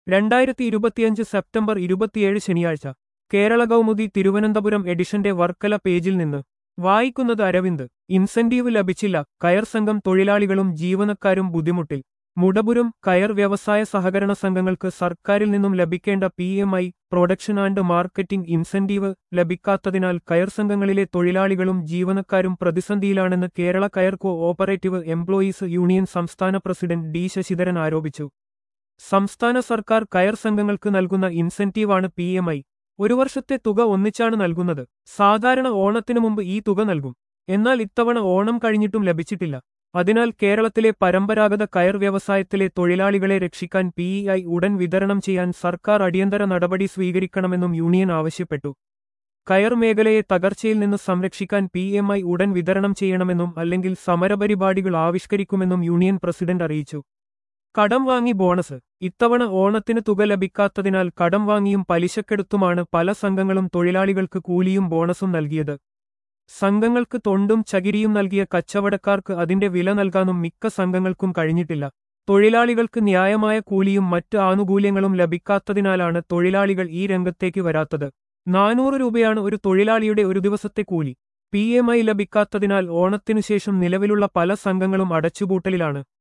രണ്ടായിരത്തി ഇരുപത്തിയഞ്ച് സെപ്റ്റംബർ ഇരുപത്തിയേഴ് ശനിയാഴ്ച കേരള കൗമുദി തിരുവനന്തപുരം എഡിഷന്റെ വർക്കല പേജിൽ നിന്ന് വായിക്കുന്നത് അരവിന്ദ് ഇൻസെന്റീവ് ലഭിച്ചില്ല കയർ സംഘം തൊഴിലാളികളും ജീവനക്കാരും ബുദ്ധിമുട്ടിൽ മുടപുരം കയർ വ്യവസായ സഹകരണ സംഘങ്ങൾക്ക് സർക്കാരിൽ നിന്നും ലഭിക്കേണ്ട P M I production and marketing incentive ലഭിക്കാത്തതിനാൽ കയർ സംഘങ്ങളിലെ തൊഴിലാളികളും ജീവനക്കാരും പ്രതിസന്ധിയിലാണെന്ന് Kerala coir cooperative employees union സംസ്ഥാന പ്രസിഡന്റ് ഡി ശശിധരൻ ആരോപിച്ചു സംസ്ഥാന സർക്കാർ കയർ സംഘങ്ങൾക്ക് നൽകുന്ന ഇൻസെന്റീവാണ് പി എം ഐ ഒരു വർഷത്തെ തുക ഒന്നിച്ചാണ് നൽകുന്നത് സാധാരണ ഓണത്തിനു മുമ്പ് ഈ തുക നൽകും എന്നാൽ ഇത്തവണ ഓണം കഴിഞ്ഞിട്ടും ലഭിച്ചിട്ടില്ല അതിനാൽ കേരളത്തിലെ പരമ്പരാഗത കയർ വ്യവസായത്തിലെ തൊഴിലാളികളെ രക്ഷിക്കാൻ പി ഐ ഉടൻ വിതരണം ചെയ്യാൻ സർക്കാർ അടിയന്തര നടപടി സ്വീകരിക്കണമെന്നും യൂണിയൻ ആവശ്യപ്പെട്ടു കയർ മേഖലയെ തകർച്ചയിൽ നിന്ന് സംരക്ഷിക്കാൻ പി എം ഐ ഉടൻ വിതരണം ചെയ്യണമെന്നും അല്ലെങ്കിൽ സമരപരിപാടികൾ ആവിഷ്കരിക്കുമെന്നും യൂണിയൻ പ്രസിഡന്റ് അറിയിച്ചു കടം വാങ്ങി ബോണസ് ഇത്തവണ ഓണത്തിന് തുക ലഭിക്കാത്തതിനാൽ കടം വാങ്ങിയും പലിശക്കെടുത്തുമാണ് പല സംഘങ്ങളും തൊഴിലാളികൾക്ക് കൂലിയും ബോണസും നൽകിയത് സംഘങ്ങൾക്ക് തൊണ്ടും ചകിരിയും നൽകിയ കച്ചവടക്കാർക്ക് അതിന്റെ വില നൽകാനും മിക്ക സംഘങ്ങൾക്കും കഴിഞ്ഞിട്ടില്ല തൊഴിലാളികൾക്ക് ന്യായമായ കൂലിയും മറ്റ് ആനുകൂല്യങ്ങളും ലഭിക്കാത്തതിനാലാണ് തൊഴിലാളികൾ ഈ രംഗത്തേക്ക് വരാത്തത് നാനൂറ് രൂപയാണ് ഒരു തൊഴിലാളിയുടെ ഒരു ദിവസത്തെ കൂലി പി എം ഐ ലഭിക്കാത്തതിനാൽ ഓണത്തിനുശേഷം നിലവിലുള്ള പല സംഘങ്ങളും അടച്ചുപൂട്ടലിലാണ്